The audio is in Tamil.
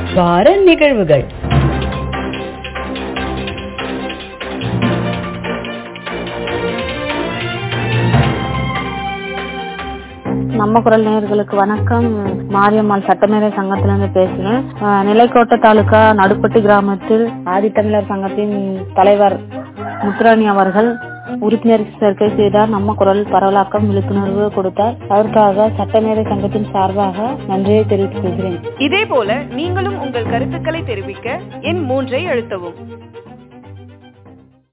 வார நிகழ்வுகள் நம்ம குரல் நேயர்களுக்கு வணக்கம் மாரியம்மாள் சட்டமேதை சங்கத்திலிருந்து பேசுகிறேன் அஹ், நிலைக்கோட்டை தாலுகா நடுப்பட்டி கிராமத்தில் ஆதித்தமிழர் சங்கத்தின் தலைவர் முத்துராணி அவர்கள் உறுப்பினர் சேர்க்கை செய்தார் நம்ம குரல் பரவலாக்கம் விழிப்புணர்வு கொடுத்தார் அதற்காக சட்டமேதை சங்கத்தின் சார்பாக நன்றியை தெரிவித்துக் கொள்கிறேன் இதேபோல நீங்களும் உங்கள் கருத்துக்களை தெரிவிக்க எண் மூன்றை அழுத்தவும்